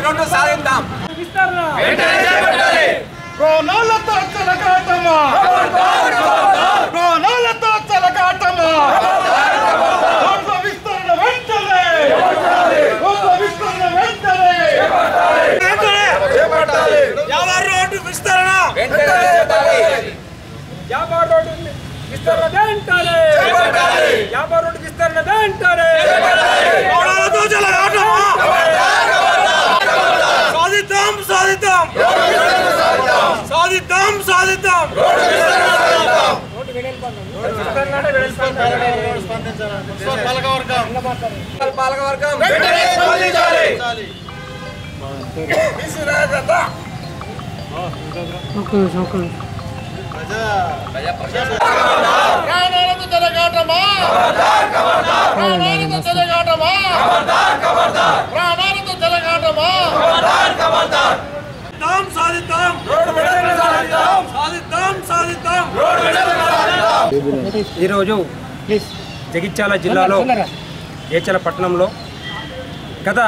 Road సాధిద్దాం ప్రాణాలతో చెలగాటమా ప్రాణాలతో చెలగాటమా రోడ్ల విస్తరణ వెంటనే రోడ్ల విస్తరణ వెంటనే యాభై రోడ్డు విస్తరణ వెంటనే చేపట్టాలి. యాభై రోడ్డు విస్తరణ వెంటనే యాభై రోడ్డు విస్తరణ వెంటనే ప్రాణాలతో చెలగాటమా సాధిద్దాం సాధిద్దాం సాధిద్దాం సాధిద్దాం పాలకవర్గం వెంటనే స్పందించాలి ప్రాణాలతో చెలగాటమా ప్రాణాలతో చెలగాటమా ప్రాణాలతో చెలగాటమా సాధిద్దాం సాధిద్దాం సాధిద్దాం ఈరోజు జగిత్యాల జిల్లాలో ఏచల పట్టణంలో గత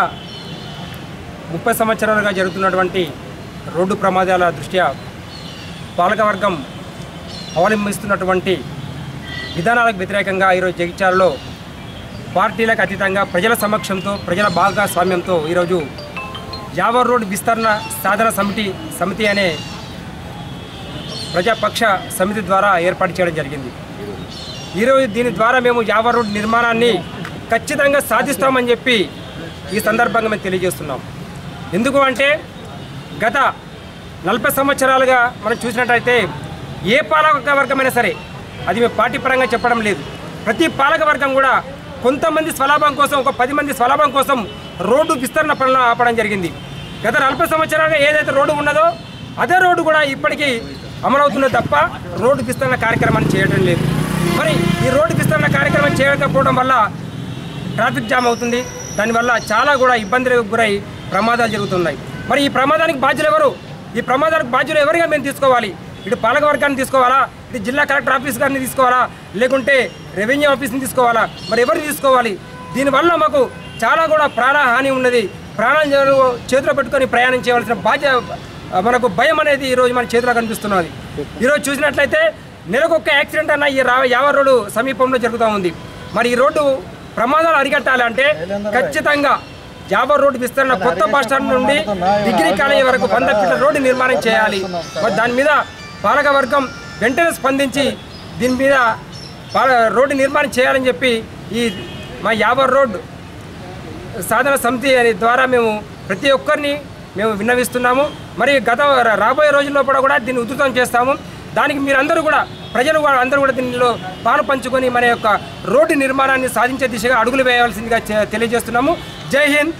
ముప్పై సంవత్సరాలుగా జరుగుతున్నటువంటి రోడ్డు ప్రమాదాల దృష్ట్యా పాలకవర్గం అవలంబిస్తున్నటువంటి విధానాలకు వ్యతిరేకంగా ఈరోజు జగిత్యాలలో పార్టీలకు అతీతంగా ప్రజల సమక్షంతో ప్రజల భాగస్వామ్యంతో ఈరోజు యావర్ రోడ్ విస్తరణ సాధన సమితి సమితి అనే ప్రజాపక్ష సమితి ద్వారా ఏర్పాటు చేయడం జరిగింది ఈరోజు దీని ద్వారా మేము యావర్ రోడ్ నిర్మాణాన్ని ఖచ్చితంగా సాధిస్తామని చెప్పి ఈ సందర్భంగా మేము తెలియజేస్తున్నాం ఎందుకు అంటే గత నలభై సంవత్సరాలుగా మనం చూసినట్టయితే ఏ పాలక వర్గమైనా సరే అది మేము పార్టీ పరంగా చెప్పడం లేదు ప్రతి పాలక వర్గం కూడా కొంతమంది స్వలాభం కోసం ఒక పది మంది స్వలాభం కోసం రోడ్డు విస్తరణ పనులు ఆపడం జరిగింది గత నలభై సంవత్సరాలుగా ఏదైతే రోడ్డు ఉన్నదో అదే రోడ్డు కూడా ఇప్పటికీ అమలవుతున్నది తప్ప రోడ్డు విస్తరణ కార్యక్రమాన్ని చేయడం లేదు మరి ఈ రోడ్డు విస్తరణ కార్యక్రమం చేయకపోవడం వల్ల ట్రాఫిక్ జామ్ అవుతుంది దానివల్ల చాలా కూడా ఇబ్బందులకు గురై ప్రమాదాలు జరుగుతున్నాయి మరి ఈ ప్రమాదానికి బాధ్యులు ఎవరు ఈ ప్రమాదానికి బాధ్యులు ఎవరిగా మేము తీసుకోవాలి ఇటు పాలక వర్గాన్ని తీసుకోవాలా ఇటు జిల్లా కలెక్టర్ ఆఫీస్ గారిని తీసుకోవాలా లేకుంటే రెవెన్యూ ఆఫీస్ని తీసుకోవాలా మరి ఎవరిని తీసుకోవాలి దీనివల్ల మాకు చాలా కూడా ప్రాణహాని ఉన్నది ప్రాణం చేతిలో పెట్టుకొని ప్రయాణం చేయవలసిన బాధ్యత మనకు భయం అనేది ఈరోజు మన చేతిలో కనిపిస్తున్నది ఈరోజు చూసినట్లయితే నెలకు ఒక్క యాక్సిడెంట్ అన్న ఈ రా యావ రోడ్డు సమీపంలో జరుగుతూ ఉంది మరి ఈ రోడ్డు ప్రమాదాలు అరికట్టాలంటే ఖచ్చితంగా జాబర్ రోడ్డు విస్తరణ కొత్త బస్ స్టాండ్ నుండి డిగ్రీ కాలేజీ వరకు వంద ఫీట్ల రోడ్డు నిర్మాణం చేయాలి మరి దాని మీద పాలక వర్గం వెంటనే స్పందించి దీని మీద పాల- రోడ్డు నిర్మాణం చేయాలని చెప్పి ఈ మా యాబర్ రోడ్ సాధన సమితి అనే ద్వారా మేము ప్రతి ఒక్కరిని మేము విన్నవిస్తున్నాము మరి గత రాబోయే రోజుల్లో కూడా కూడా దీన్ని ఉధృతం చేస్తాము దానికి మీరందరూ కూడా ప్రజలు కూడా అందరూ కూడా దీనిలో పాలు పంచుకొని మన యొక్క రోడ్డు నిర్మాణాన్ని సాధించే దిశగా అడుగులు వేయవలసిందిగా చె- తెలియజేస్తున్నాము జై హింద్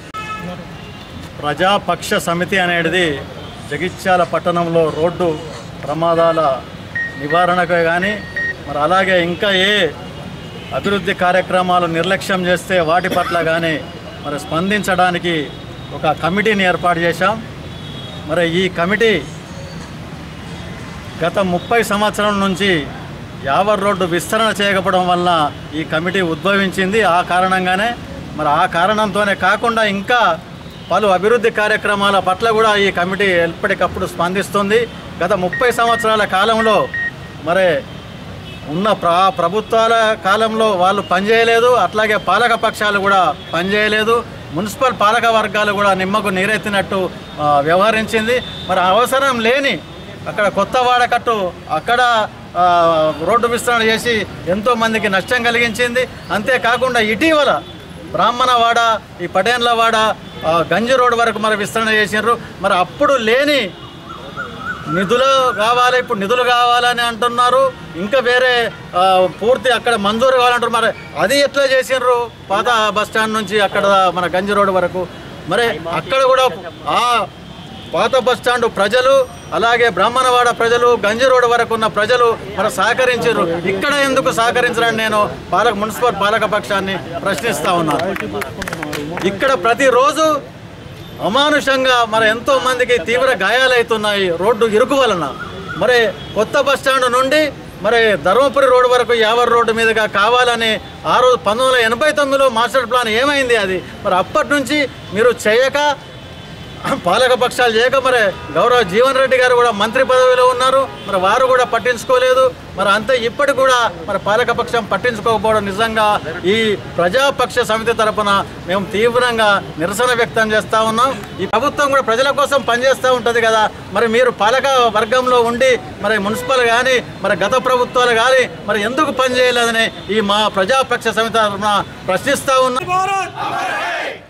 ప్రజాపక్ష సమితి అనేది జగిత్యాల పట్టణంలో రోడ్డు ప్రమాదాల నివారణకు కానీ మరి అలాగే ఇంకా ఏ అభివృద్ధి కార్యక్రమాలు నిర్లక్ష్యం చేస్తే వాటి పట్ల కానీ మరి స్పందించడానికి ఒక కమిటీని ఏర్పాటు చేశాం మరి ఈ కమిటీ గత ముప్పై సంవత్సరం నుంచి యావర్ రోడ్డు విస్తరణ చేయకపోవడం వలన ఈ కమిటీ ఉద్భవించింది ఆ కారణంగానే మరి ఆ కారణంతోనే కాకుండా ఇంకా పలు అభివృద్ధి కార్యక్రమాల పట్ల కూడా ఈ కమిటీ ఎప్పటికప్పుడు స్పందిస్తుంది గత ముప్పై సంవత్సరాల కాలంలో మరి ఉన్న ప్ర ప్రభుత్వాల కాలంలో వాళ్ళు పనిచేయలేదు అట్లాగే పాలక పక్షాలు కూడా పనిచేయలేదు మున్సిపల్ పాలక వర్గాలు కూడా నిమ్మకు నీరెత్తినట్టు ఆ, వ్యవహరించింది మరి అవసరం లేని అక్కడ కొత్త వాడకట్టు అక్కడ ఆ, రోడ్డు విస్తరణ చేసి ఎంతో మందికి నష్టం కలిగించింది అంతేకాకుండా ఇటీవల బ్రాహ్మణవాడ ఈ పటేన్లవాడ ఆ, గంజి రోడ్ వరకు మరి విస్తరణ చేసినారు మరి అప్పుడు లేని నిధులు కావాలి ఇప్పుడు నిధులు కావాలని అంటున్నారు ఇంకా వేరే ఆ, పూర్తి అక్కడ మంజూరు కావాలంటారు మరి అది ఎట్లా చేసినారు పాత బస్ స్టాండ్ నుంచి అక్కడ మన గంజి రోడ్ వరకు మరి అక్కడ కూడా ఆ పాత బస్ స్టాండ్ ప్రజలు అలాగే బ్రాహ్మణవాడ ప్రజలు గంజి రోడ్ వరకు ఉన్న ప్రజలు మరి సహకరించారు ఇక్కడ ఎందుకు సహకరించరని నేను పాలక మున్సిపల్ పాలక పక్షాన్ని ప్రశ్నిస్తా ఉన్నాను ఇక్కడ ప్రతిరోజు అమానుషంగా మరి ఎంతో మందికి తీవ్ర గాయాలవుతున్నాయి రోడ్డు ఇరుకు వలన మరి కొత్త బస్ స్టాండ్ నుండి మరి ధర్మపురి రోడ్డు వరకు యావర్ రోడ్డు మీదుగా కావాలని ఆ రోజు పంతొమ్మిది వందల ఎనభై తొమ్మిదిలో మాస్టర్ ప్లాన్ ఏమైంది అది మరి అప్పటి నుంచి మీరు చేయక పాలక పక్షాలు చేయక మరి గౌరవ జీవన్ రెడ్డి గారు కూడా మంత్రి పదవిలో ఉన్నారు మరి వారు కూడా పట్టించుకోలేదు మరి అంతే ఇప్పటికి కూడా మరి పాలక పక్షం పట్టించుకోకపోవడం నిజంగా ఈ ప్రజాపక్ష సమితి తరపున మేము తీవ్రంగా నిరసన వ్యక్తం చేస్తూ ఉన్నాం ఈ ప్రభుత్వం కూడా ప్రజల కోసం పనిచేస్తూ ఉంటుంది కదా మరి మీరు పాలక వర్గంలో ఉండి మరి మున్సిపల్ కానీ మరి గత ప్రభుత్వాలు కానీ మరి ఎందుకు పనిచేయలేదని ఈ మా ప్రజాపక్ష సమితి తరపున ప్రశ్నిస్తూ ఉన్నాం భారత్